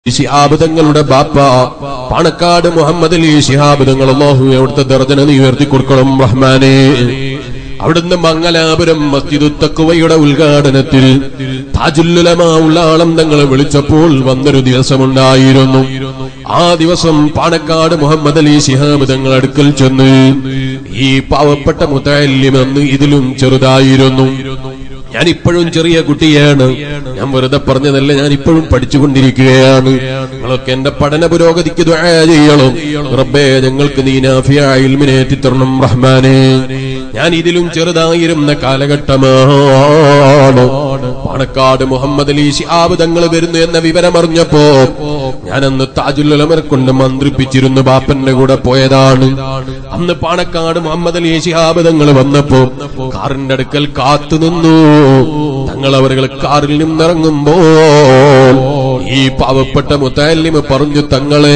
ശിഹാബ് തങ്ങളുടെ ബാപ്പ പാണക്കാട് മുഹമ്മദ് അലി ശിഹാബ് തങ്ങൾ അള്ളാഹു അവിടുത്തെ ദർജന നീ ഉയർത്തി കൊടുക്കണം റഹ്മാനെ അവിടുന്ന് മംഗലാപുരം മസ്ജിദു തക്കുവയുടെ ഉദ്ഘാടനത്തിൽ താജുല്ലുലമാ ഉള്ളാളം തങ്ങളെ വിളിച്ചപ്പോൾ വന്നൊരു ദിവസമുണ്ടായിരുന്നു ആ ദിവസം പാണക്കാട് മുഹമ്മദ് അലി ശിഹാബ് തങ്ങൾ അടുക്കൽ ചെന്ന് ഈ പാവപ്പെട്ട മുത്തല്ലിമെന്ന് ഇതിലും ചെറുതായിരുന്നു ഞാൻ ഇപ്പോഴും ചെറിയ കുട്ടിയാണ് ഞാൻ വെറുതെ പറഞ്ഞതല്ല ഞാൻ ഇപ്പോഴും പഠിച്ചുകൊണ്ടിരിക്കുകയാണ് നിങ്ങളൊക്കെ എന്റെ പഠന പുരോഗതിക്ക് ദുആ ചെയ്യണം റബ്ബേ ഞങ്ങൾക്ക് നീ നാഫിയ ഇൽമിനേറ്റി തരണം റഹ്മാനെ ഞാൻ ഇതിലും ചെറുതായിരുന്ന കാലഘട്ടമാണ് പാണക്കാട് മുഹമ്മദ് അലി ഷിഹാബ് തങ്ങൾ വരുന്നു എന്ന വിവരം അറിഞ്ഞപ്പോ ഞാനന്ന് താജുല്ലമരെ കൊണ്ട് മന്ത്രിപ്പിച്ചിരുന്നു ബാപ്പന്റെ കൂടെ പോയതാണ് അന്ന് പാണക്കാട് മുഹമ്മദ് അലി ഷിഹാബ് തങ്ങൾ വന്നപ്പോ കാറിന്റെ അടുക്കൽ കാത്തു നിന്നു തങ്ങൾ അവർ കാറിൽ നിന്നിറങ്ങുമ്പോൾ ഈ പാവപ്പെട്ട മുത്താലിമ പറഞ്ഞു തങ്ങളെ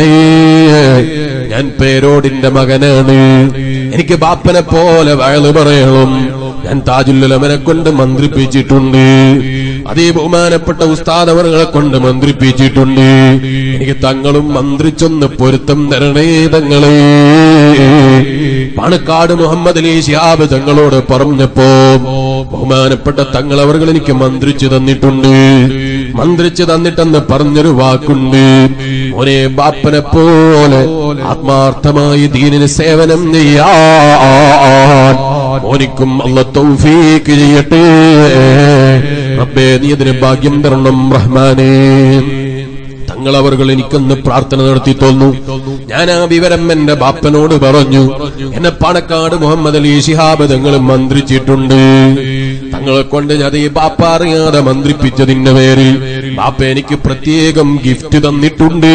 ഞാൻ പേരോടിന്റെ മകനാണ് എനിക്ക് ബാപ്പനെ പോലെ വയല് പറയണം ഞാൻ താജുല്ലമനെ കൊണ്ട് മന്ത്രിപ്പിച്ചിട്ടുണ്ട് അതേ ബഹുമാനപ്പെട്ട ഉസ്താദ് അവറുകളെ കൊണ്ട് മന്ത്രിപ്പിച്ചിട്ടുണ്ട് എനിക്ക് തങ്ങളും മന്ത്രിച്ചൊന്ന് പൊരുത്തം തരണേ തങ്ങളെ പാണക്കാട് മുഹമ്മദ് അലി ഷിഹാബ് തങ്ങളോട് പറഞ്ഞപ്പോ ബഹുമാനപ്പെട്ട തങ്ങൾ അവർ എനിക്ക് മന്ത്രിച്ചു തന്നിട്ടുണ്ട് മന്ത്രിച്ചു തന്നിട്ടെന്ന് പറഞ്ഞൊരു വാക്കുണ്ട് മോനെ ബാപ്പനെ പോലെ ആത്മാർത്ഥമായി ദീനിന് സേവനം ചെയ്യാൻ മോനിക്കും അല്ല തൗഫീക്ക് ചെയ്യട്ടെ റബ്ബേ നീ അതിന് ഭാഗ്യം തരണം റഹ്മാനേ തങ്ങൾ അവർ എനിക്കൊന്ന് പ്രാർത്ഥന നടത്തി തോന്നു ഞാൻ ആ വിവരം എന്റെ ബാപ്പനോട് പറഞ്ഞു എന്നെ പാണക്കാട് മുഹമ്മദ് അലി ശിഹാബ് തങ്ങൾ മന്ത്രിച്ചിട്ടുണ്ട് തങ്ങളെ കൊണ്ട് അത് ഈ ബാപ്പ അറിയാതെ മന്ത്രിപ്പിച്ചതിന്റെ പേരിൽ ബാപ്പ എനിക്ക് പ്രത്യേകം ഗിഫ്റ്റ് തന്നിട്ടുണ്ട്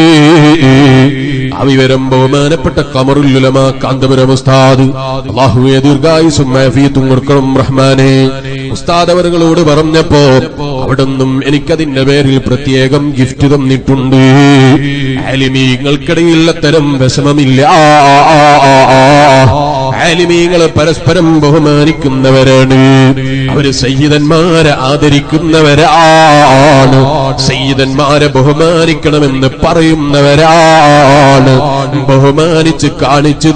ആ വിവരം ബഹുമാനപ്പെട്ട കമറുല്ലുലമ കാന്തപുരം ഉസ്താദ് അള്ളാഹുവെ ദീർഘായുസും മാഫിയത്തും കൊടുക്കണം റഹ്മാനെ ഉസ്താദ് അവരുകളോട് പറഞ്ഞപ്പോ അവിടുന്നും എനിക്കതിന്റെ പേരിൽ പ്രത്യേകം ഗിഫ്റ്റ് തന്നിട്ടുണ്ട് ആലിമീങ്ങൾക്കിടയിൽ അത്തരം വിഷമമില്ല ആലിമീങ്ങളെ പരസ്പരം ബഹുമാനിക്കുന്നവരാണ് അവര് സയ്യിദന്മാരെ ആദരിക്കുന്നവരാണ് സയ്യിദന്മാരെ ബഹുമാനിക്കണമെന്ന് പറയുന്നവരാണ് ബഹുമാനിച്ച് കാണിച്ചു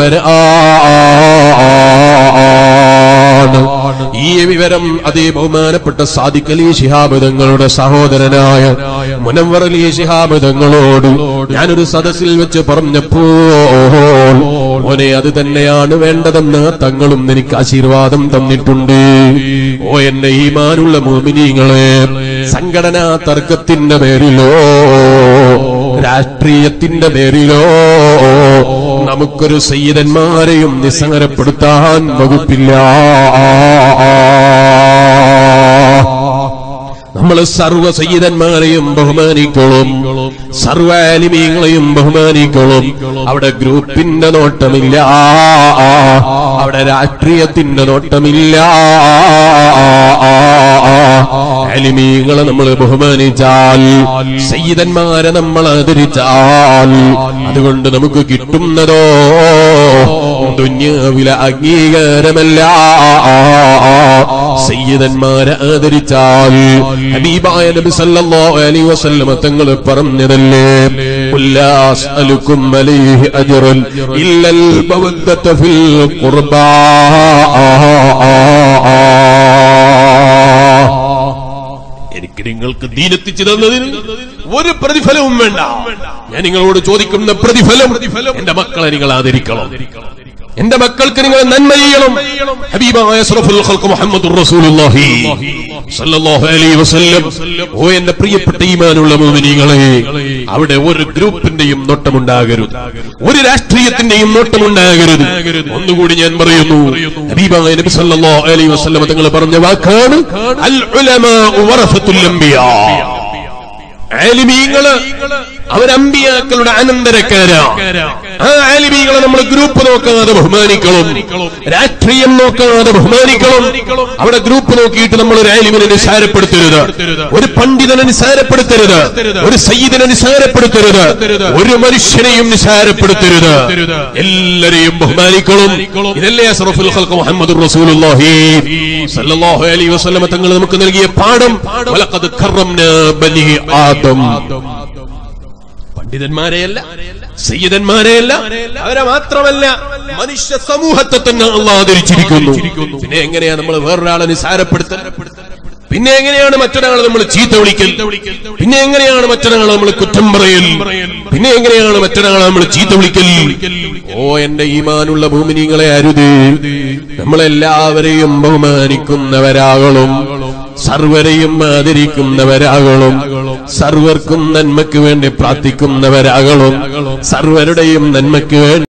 തരുന്നവരാണ് ഈ വിവരം അതേ ബഹുമാനപ്പെട്ട സാദിഖ് അലി ശിഹാബ് തങ്ങളുടെ സഹോദരനായ മുനവർ അലി ശിഹാബ് തങ്ങളോട് ഞാനൊരു സദസ്സിൽ വെച്ച് പറഞ്ഞപ്പോൾ ഓനെ അത് തന്നെയാണ് വേണ്ടതെന്ന് തങ്ങളും എനിക്ക് ആശീർവാദം തന്നിട്ടുണ്ട് ഓ എന്നെ ഈമാനുള്ള മോമിനിങ്ങളെ സംഘടനാ തർക്കത്തിന്റെ പേരിലോ രാഷ്ട്രീയത്തിന്റെ പേരിലോ നമുക്കൊരു സയ്യിദന്മാരെയും നിസ്സംഗരപ്പെടുത്താൻ വകുപ്പില്ല നമ്മൾ സർവ സയ്യിദന്മാരെയും ബഹുമാനിക്കോളും സർവ ആലിമീങ്ങളെയും ബഹുമാനിക്കോളും അവിടെ ഗ്രൂപ്പിന്റെ നോട്ടമില്ല അവിടെ രാഷ്ട്രീയത്തിന്റെ നോട്ടമില്ല ആലിമീങ്ങളെ നമ്മൾ ബഹുമാനിച്ചാൽ സയ്യിദന്മാരെ നമ്മൾ ആദരിച്ചാൽ അതുകൊണ്ട് നമുക്ക് കിട്ടുന്നതോ ദുന്യാവിലെ അംഗീകാരമല്ല സയ്യിദന്മാരെ ആദരിച്ചാൽ ഹബീബായ നബി സല്ലല്ലാഹു അലൈഹി വസല്ലം തങ്ങൾ പറഞ്ഞതല്ലേ لا أسألكم عليه أجرا إلا المودة في القربى എനിക്ക് നിങ്ങൾക്ക് ദീനെത്തിച്ചു തന്നതിന് ഒരു പ്രതിഫലവും വേണ്ട ഞാൻ നിങ്ങളോട് ചോദിക്കുന്ന പ്രതിഫലം എന്റെ മക്കളെ നിങ്ങൾ ആദരിക്കണം എന്റെ മക്കൾക്ക് നിങ്ങൾ നന്മ ചെയ്യണം ഹബീബായ അഷ്റഫുൽ ഖൽഖ് മുഹമ്മദുർ റസൂലുള്ളാഹി സല്ലല്ലാഹു അലൈഹി വസല്ലം ഓ എന്റെ പ്രിയപ്പെട്ട ഈമാനുള്ള മുഅ്മിനീങ്ങളെ അവിടെ ഒരു ഗ്രൂപ്പിന്റെയും നോട്ടമുണ്ടാകരുത് ഒരു രാഷ്ട്രീയത്തിന്റെയും നോട്ടമുണ്ടാകരുത് ഒന്നുകൂടി ഞാൻ പറയുന്നു ഹബീബായ നബി സല്ലല്ലാഹു അലൈഹി വസല്ലം തങ്ങൾ പറഞ്ഞ വാക്കാണ് അൽ ഉലമാ വറഫത്തുൽ അംബിയാ ആലിമീങ്ങള് അവരമ്പിയാക്കളുടെ അനന്തരക്കാരാ ആ ആലിമീങ്ങളെ നമ്മൾ ഗ്രൂപ്പ് നോക്കാതെ ബഹുമാനിക്കണം രാഷ്ട്രീയം നോക്കാതെ ബഹുമാനിക്കണം അവിടെ ഗ്രൂപ്പ് നോക്കിയിട്ട് നമ്മൾ ഒരു ആലിമിനെ നിസാരപ്പെടുത്തരുത് ഒരു പണ്ഡിതനെ നിസാരപ്പെടുത്തരുത് ഒരു സയ്യിദിനെ നിസാരപ്പെടുത്തരുത് ഒരു മനുഷ്യനെയും നിസാരപ്പെടുത്തരുത് എല്ലാരെയും ബഹുമാനിക്കണം ഇതല്ലേ അസ്റഫുൽ ഖൽഖ് മുഹമ്മദുർ റസൂലുള്ളാഹി സല്ലല്ലാഹു അലൈഹി വസല്ലം തങ്ങൾ നമുക്ക് നൽകിയ പാഠം വലഖദ് കറംനാ ബനി ആദം പണ്ഡിതന്മാരെയല്ല സയ്യിദന്മാരെയല്ല അവരെ മാത്രമല്ല മനുഷ്യ സമൂഹത്തെ തന്നെ അള്ളാഹ് ആദരിച്ചിരിക്കുന്നു പിന്നെ എങ്ങനെയാ നമ്മൾ വേറൊരാളെ നിസാരപ്പെടുത്തൽ പിന്നെ എങ്ങനെയാണ് മറ്റൊരാളെ നമ്മൾ ചീത്ത വിളിക്കൽ പിന്നെ എങ്ങനെയാണ് മറ്റൊരാളെ നമ്മൾ കുറ്റം പറയൽ പിന്നെ എങ്ങനെയാണ് മറ്റൊരാളെ നമ്മൾ ചീത്ത വിളിക്കൽ ഓ എന്റെ ഈമാനുള്ള ഭൂമിനിങ്ങളെ അരുത് നമ്മളെല്ലാവരെയും ബഹുമാനിക്കുന്നവരാകണം സർവരെയും ആദരിക്കുന്നവരാകണം സർവർക്കും നന്മയ്ക്ക് വേണ്ടി പ്രാർത്ഥിക്കുന്നവരാകണം സർവരുടെയും നന്മയ്ക്ക് വേണ്ടി